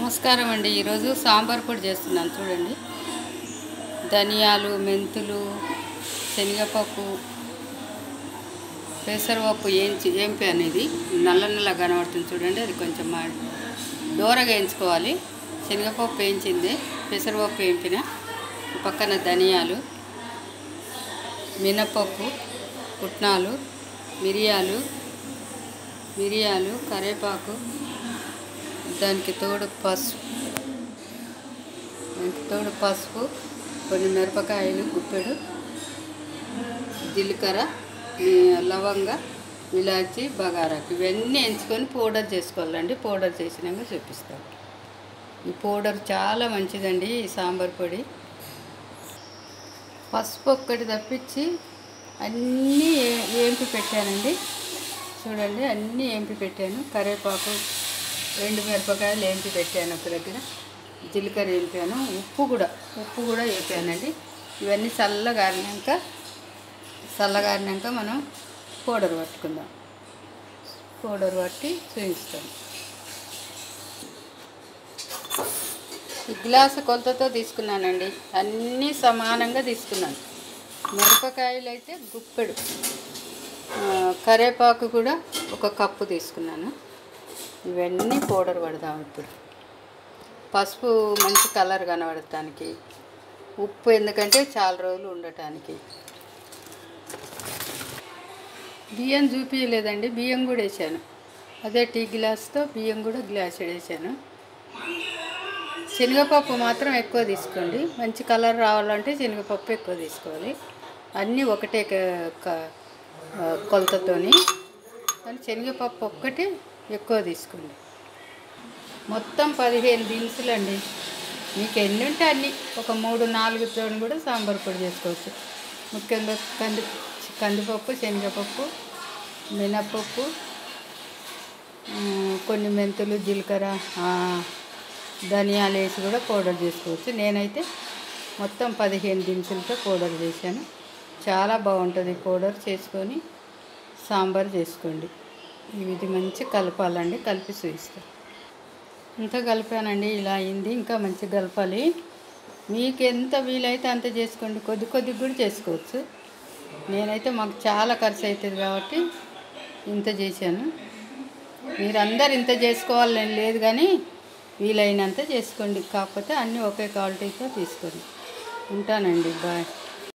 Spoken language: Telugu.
నమస్కారం అండి ఈరోజు సాంబార్ పొడి చేస్తున్నాను చూడండి ధనియాలు మెంతులు శనగపప్పు పెసరపప్పు ఏంచి ఏంపి అనేది నల్ల నల్ల కనబడుతుంది చూడండి అది కొంచెం మా దూరగా వేయించుకోవాలి శనగపప్పు వేయించింది పెసరపప్పు వేయింపిన పక్కన ధనియాలు మినపప్పు పుట్నాలు మిరియాలు మిరియాలు కరివేపాకు దానికి తోడు పసుపు దానికి తోడు పసుపు కొన్ని మిరపకాయలు గుప్పెడు జీలకర్ర ఈ లవంగ ఇలాచి బగారాకు ఇవన్నీ ఎంచుకొని పౌడర్ చేసుకోవాలండి పౌడర్ చేసినాక చూపిస్తాను ఈ పౌడర్ చాలా మంచిదండి ఈ సాంబార్ పొడి పసుపు ఒక్కటి తప్పించి అన్నీ ఏ- ఏంపి పెట్టానండి చూడండి అన్నీ ఏంపి పెట్టాను కరివేపాకు రెండు మిరపకాయలు ఏంపి పెట్టాను ఒక దగ్గర జీలకర్ర వేపాను ఉప్పు కూడా ఉప్పు కూడా వేపానండి ఇవన్నీ చల్లగారినాక చల్లగారినాక మనం పౌడర్ పట్టుకుందాం పౌడర్ పట్టి చూపిస్తాం ఈ గ్లాసు కొలతతో తీసుకున్నానండి అన్నీ సమానంగా తీసుకున్నాను మిరపకాయలు అయితే గుప్పెడు ఆ, కరివేపాకు కూడా ఒక కప్పు తీసుకున్నాను ఇవన్నీ పౌడర్ పడదాం ఇప్పుడు పసుపు మంచి కలర్ కనబడటానికి ఉప్పు ఎందుకంటే చాలా రోజులు ఉండటానికి బియ్యం చూపించలేదండి బియ్యం కూడా వేసాను అదే టీ గ్లాస్తో బియ్యం కూడా గ్లాస్ వేసాను శనగపప్పు మాత్రం ఎక్కువ తీసుకోండి మంచి కలర్ రావాలంటే శనగపప్పు ఎక్కువ తీసుకోవాలి అన్నీ ఒకటే క- క- ఆ, కొలతతోని కానీ శనగపప్పు ఒక్కటి ఎక్కువ తీసుకోండి మొత్తం పదిహేను దినుసులు అండి మీకు ఎన్ని ఉంటే అన్ని ఒక మూడు నాలుగుతో కూడా సాంబార్ పొడి చేసుకోవచ్చు ముఖ్యంగా కంది కందిపప్పు శనగపప్పు మినప్పప్పు ఆ, కొన్ని మెంతులు జీలకర్ర ఆ, ధనియాలు వేసి కూడా పౌడర్ చేసుకోవచ్చు నేనైతే మొత్తం పదిహేను దినుసులతో పౌడర్ చేశాను చాలా బాగుంటుంది పౌడర్ చేసుకొని సాంబార్ చేసుకోండి ఇది మంచి కలపాలండి కలిపి చూపిస్తాను అంతా కలిపానండి ఇలా అయింది ఇంకా మంచిగా కలపాలి మీకు ఎంత వీలైతే అంత చేసుకోండి కొద్ది కొద్ది కూడా చేసుకోవచ్చు నేనైతే మాకు చాలా ఖర్చు అవుతుంది కాబట్టి ఇంత చేశాను మీరందరు ఇంత చేసుకోవాలని లేదు కానీ వీలైనంత చేసుకోండి కాకపోతే అన్నీ ఒకే క్వాలిటీతో తీసుకోండి ఉంటానండి బాయ్